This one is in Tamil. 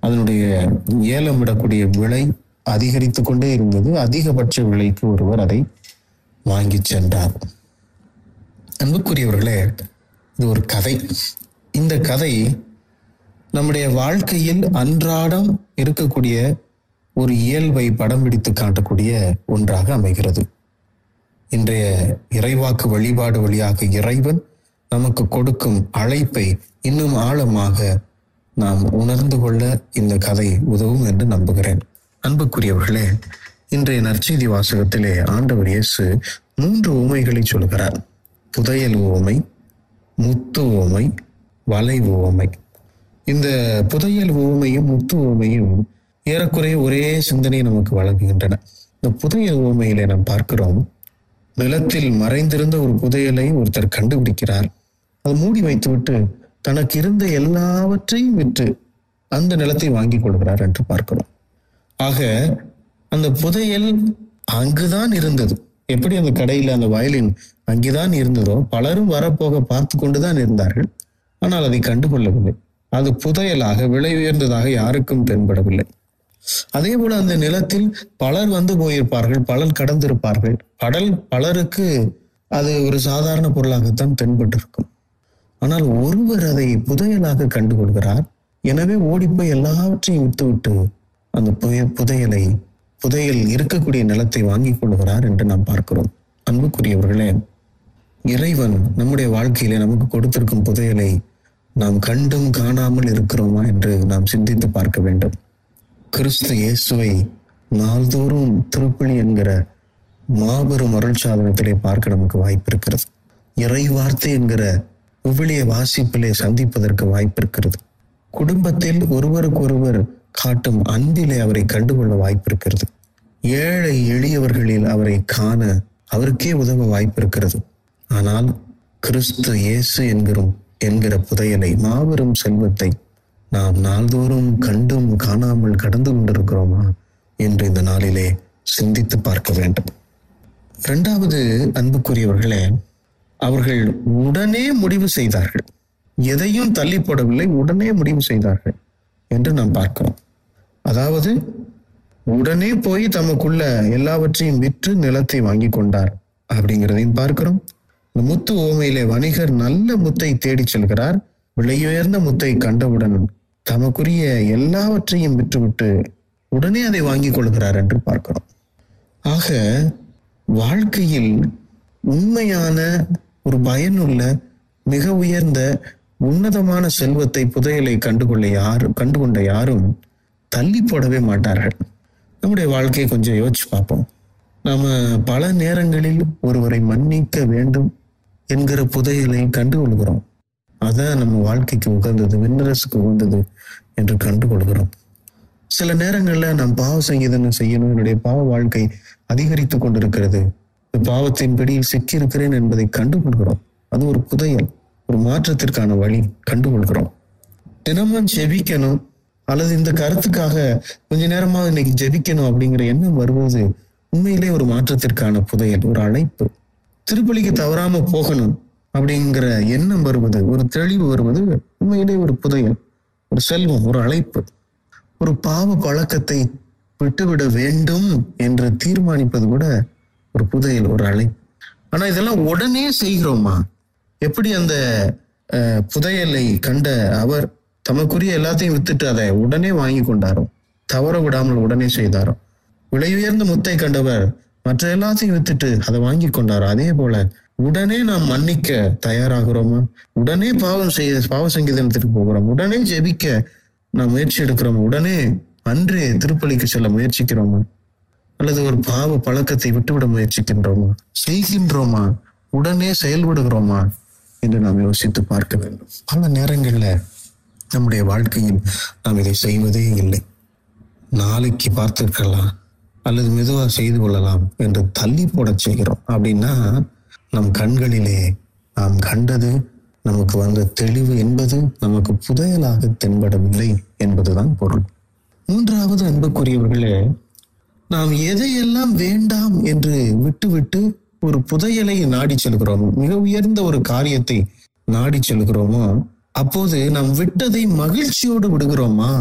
அதனுடைய ஏலம் விடக்கூடிய விலை அதிகரித்து கொண்டே இருந்தது அதிகபட்ச விலைக்கு ஒருவர் அதை வாங்கி சென்றார் அன்புக்குரியவர்களே இது ஒரு கதை இந்த கதை நம்முடைய வாழ்க்கையில் அன்றாடம் இருக்கக்கூடிய ஒரு இயல்பை படம் பிடித்து காட்டக்கூடிய ஒன்றாக அமைகிறது இன்றைய இறைவாக்கு வழிபாடு வழியாக இறைவன் நமக்கு கொடுக்கும் அழைப்பை இன்னும் ஆழமாக நாம் உணர்ந்து கொள்ள இந்த கதை உதவும் என்று நம்புகிறேன் அன்புக்குரியவர்களே இன்றைய நற்செய்தி வாசகத்திலே ஆண்டவர் இயேசு மூன்று உவமைகளை சொல்கிறார் புதையல் உவமை முத்து உவமை வலை உவமை இந்த புதையல் உவமையும் முத்து உவமையும் ஏறக்குறைய ஒரே சிந்தனையை நமக்கு வழங்குகின்றன இந்த புதையல் உவமையிலே நாம் பார்க்கிறோம் நிலத்தில் மறைந்திருந்த ஒரு புதையலை ஒருத்தர் கண்டுபிடிக்கிறார் அதை மூடி வைத்துவிட்டு தனக்கு இருந்த எல்லாவற்றையும் விற்று அந்த நிலத்தை வாங்கிக் கொள்கிறார் என்று பார்க்கிறோம் ஆக அந்த புதையல் அங்குதான் இருந்தது எப்படி அந்த கடையில் அந்த வயலின் அங்கேதான் இருந்ததோ பலரும் வரப்போக பார்த்து கொண்டுதான் இருந்தார்கள் ஆனால் அதை கண்டுகொள்ளவில்லை அது புதையலாக விலை உயர்ந்ததாக யாருக்கும் தென்படவில்லை அதே போல அந்த நிலத்தில் பலர் வந்து போயிருப்பார்கள் பலர் கடந்திருப்பார்கள் படல் பலருக்கு அது ஒரு சாதாரண பொருளாகத்தான் தென்பட்டிருக்கும் ஆனால் ஒருவர் அதை புதையலாக கண்டுகொள்கிறார் எனவே ஓடிப்போய் எல்லாவற்றையும் விட்டுவிட்டு அந்த புய புதையலை புதையல் இருக்கக்கூடிய நிலத்தை வாங்கிக் கொள்கிறார் என்று நாம் பார்க்கிறோம் அன்புக்குரியவர்களே இறைவன் நம்முடைய வாழ்க்கையிலே நமக்கு கொடுத்திருக்கும் புதையலை நாம் கண்டும் காணாமல் இருக்கிறோமா என்று நாம் சிந்தித்து பார்க்க வேண்டும் கிறிஸ்து இயேசுவை நாள்தோறும் திருப்பலி என்கிற மாபெரும் அருள் சாதனத்திலே பார்க்க நமக்கு வாய்ப்பு இருக்கிறது இறை வார்த்தை என்கிற விவிலிய வாசிப்பிலே சந்திப்பதற்கு வாய்ப்பு இருக்கிறது குடும்பத்தில் ஒருவருக்கொருவர் காட்டும் அன்பிலே அவரை கண்டுகொள்ள வாய்ப்பு இருக்கிறது ஏழை எளியவர்களில் அவரை காண அவருக்கே உதவ வாய்ப்பு இருக்கிறது ஆனால் கிறிஸ்து இயேசு என்கிறோம் என்கிற புதையலை மாபெரும் செல்வத்தை நாம் நாள்தோறும் கண்டும் காணாமல் கடந்து கொண்டிருக்கிறோமா என்று இந்த நாளிலே சிந்தித்து பார்க்க வேண்டும் இரண்டாவது அன்புக்குரியவர்களே அவர்கள் உடனே முடிவு செய்தார்கள் எதையும் தள்ளி போடவில்லை உடனே முடிவு செய்தார்கள் என்று நாம் பார்க்கிறோம் அதாவது உடனே போய் தமக்குள்ள எல்லாவற்றையும் விற்று நிலத்தை வாங்கி கொண்டார் அப்படிங்கிறதையும் பார்க்கிறோம் இந்த முத்து ஓமையிலே வணிகர் நல்ல முத்தை தேடி செல்கிறார் விலையுயர்ந்த முத்தை கண்டவுடன் தமக்குரிய எல்லாவற்றையும் விற்றுவிட்டு உடனே அதை வாங்கிக் கொள்கிறார் என்று பார்க்கிறோம் ஆக வாழ்க்கையில் உண்மையான ஒரு பயனுள்ள மிக உயர்ந்த உன்னதமான செல்வத்தை புதையலை கண்டுகொள்ள யாரும் கண்டுகொண்ட யாரும் தள்ளி போடவே மாட்டார்கள் நம்முடைய வாழ்க்கையை கொஞ்சம் யோசிச்சு பார்ப்போம் நாம பல நேரங்களில் ஒருவரை மன்னிக்க வேண்டும் என்கிற புதையலை கண்டுகொள்கிறோம் அதான் நம்ம வாழ்க்கைக்கு உகந்தது விண்ணரசுக்கு உகந்தது என்று கண்டுகொள்கிறோம் சில நேரங்கள்ல நான் பாவ சங்கீதம் செய்யணும் என்னுடைய பாவ வாழ்க்கை அதிகரித்து கொண்டிருக்கிறது இந்த பாவத்தின் பிடியில் சிக்கியிருக்கிறேன் என்பதை கண்டுகொள்கிறோம் அது ஒரு புதையல் ஒரு மாற்றத்திற்கான வழி கண்டுகொள்கிறோம் தினமும் ஜெபிக்கணும் அல்லது இந்த கருத்துக்காக கொஞ்ச நேரமாக இன்னைக்கு ஜெபிக்கணும் அப்படிங்கிற எண்ணம் வருவது உண்மையிலே ஒரு மாற்றத்திற்கான புதையல் ஒரு அழைப்பு திருப்பலிக்கு தவறாம போகணும் அப்படிங்கிற எண்ணம் வருவது ஒரு தெளிவு வருவது உண்மையிலே ஒரு புதையல் ஒரு செல்வம் ஒரு அழைப்பு ஒரு பாவ பழக்கத்தை விட்டுவிட வேண்டும் என்று தீர்மானிப்பது கூட ஒரு புதையல் ஒரு அழைப்பு ஆனா இதெல்லாம் உடனே செய்கிறோமா எப்படி அந்த அஹ், புதையலை கண்ட அவர் தமக்குரிய எல்லாத்தையும் வித்துட்டு அதை உடனே வாங்கி கொண்டாரோ தவற விடாமல் உடனே செய்தாரோ விலை உயர்ந்த முத்தை கண்டவர் மற்ற எல்லாத்தையும் வித்துட்டு அதை வாங்கி கொண்டாரோ அதே போல உடனே நாம் மன்னிக்க தயாராகிறோமா உடனே பாவம் செய்ய பாவ சங்கீதனத்திற்கு போகிறோம் உடனே ஜெபிக்க நாம் முயற்சி எடுக்கிறோம் உடனே அன்றே திருப்பலிக்கு செல்ல முயற்சிக்கிறோமா அல்லது ஒரு பாவ பழக்கத்தை விட்டுவிட முயற்சிக்கின்றோமா செய்கின்றோமா உடனே செயல்படுகிறோமா என்று நாம் யோசித்து பார்க்க வேண்டும் பல நேரங்கள்ல நம்முடைய வாழ்க்கையில் நாம் இதை செய்வதே இல்லை நாளைக்கு பார்த்திருக்கலாம் அல்லது மெதுவா செய்து கொள்ளலாம் என்று தள்ளி போடச் செய்கிறோம் அப்படின்னா நம் கண்களிலே நாம் கண்டது நமக்கு வந்த தெளிவு என்பது நமக்கு புதையலாக தென்படவில்லை என்பதுதான் பொருள் மூன்றாவது அன்புக்குரியவர்களே நாம் எதையெல்லாம் வேண்டாம் என்று விட்டுவிட்டு ஒரு புதையலை நாடி செல்கிறோம் மிக உயர்ந்த ஒரு காரியத்தை நாடி செல்கிறோமோ அப்போது நாம் விட்டதை மகிழ்ச்சியோடு விடுகிறோமா